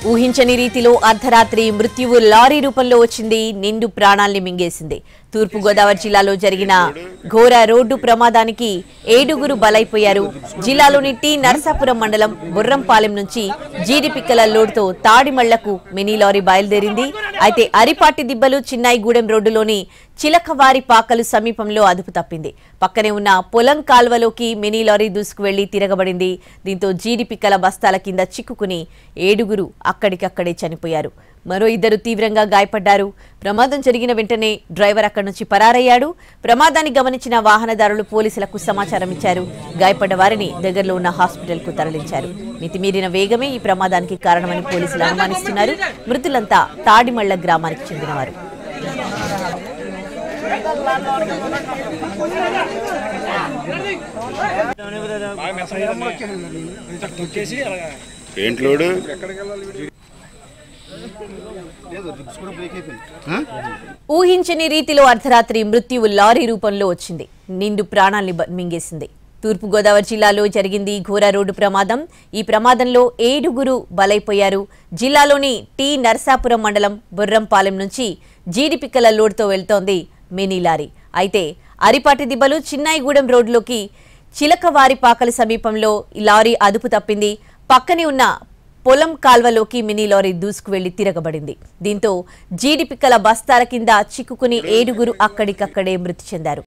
ఊహించని రీతిలో అర్ధరాత్రి మృత్యువు లారీ రూపంలో వచ్చింది నిండు ప్రాణాల్ని మింగేసింది తూర్పుగోదావరి జిల్లాలో జరిగిన ఘోర రోడ్డు ప్రమాదానికి ఏడుగురు బలైపోయారు జిల్లాలోని టి నరసాపురం మండలం బుర్రంపాలెం నుంచి జీడిపిక్కల లోడ్తో తాడిమళ్లకు మినీ లారీ బయలుదేరింది అయితే అరిపాటి దిబ్బలు చిన్నాయిగూడెం రోడ్డులోని చిలకవారి పాకలు సమీపంలో అదుపు తప్పింది పక్కనే ఉన్న పొలం కాల్వలోకి మినీ లారీ దూసుకు వెళ్లి తిరగబడింది దీంతో జీడిపిక్కల బస్తాల కింద చిక్కుకుని ఏడుగురు అక్కడికక్కడే చనిపోయారు మరో ఇద్దరు తీవ్రంగా గాయపడ్డారు ప్రమాదం జరిగిన వెంటనే డ్రైవర్ అక్కడి నుంచి పరారయ్యాడు ప్రమాదాన్ని గమనించిన వాహనదారులు పోలీసులకు సమాచారం ఇచ్చారు గాయపడ్డ వారిని దగ్గరలో ఉన్న హాస్పిటల్ కు తరలించారు మితిమీరిన వేగమే ఈ ప్రమాదానికి కారణమని పోలీసులు అనుమానిస్తున్నారు మృతులంతా తాడిమళ్ల గ్రామానికి చెందినవారు ఏంటి లోడు ఊహించని రీతిలో అర్ధరాత్రి మృత్యువు లారీ రూపంలో వచ్చింది నిండు ప్రాణాల్ని బ- మింగేసింది తూర్పుగోదావరి జిల్లాలో జరిగింది ఘోర రోడ్డు ప్రమాదం ఈ ప్రమాదంలో ఏడుగురు బలైపోయారు జిల్లాలోని టి నరసాపురం మండలం బుర్రంపాలెం నుంచి జీడిపిక్కల లోడ్తో వెళ్తోంది మినీ లారీ అయితే అరిపాటి దిబ్బలు చిన్నాయిగూడెం రోడ్లోకి చిలకవారిపాకల సమీపంలో ఈ లారీ అదుపు తప్పింది పక్కనే ఉన్న పొలం కాల్వలోకి మినీ లారీ దూసుకు వెళ్లి తిరగబడింది దీంతో జీడిపిక్కల బస్తాల కింద చిక్కుకుని ఏడుగురు అక్కడికక్కడే మృతి చెందారు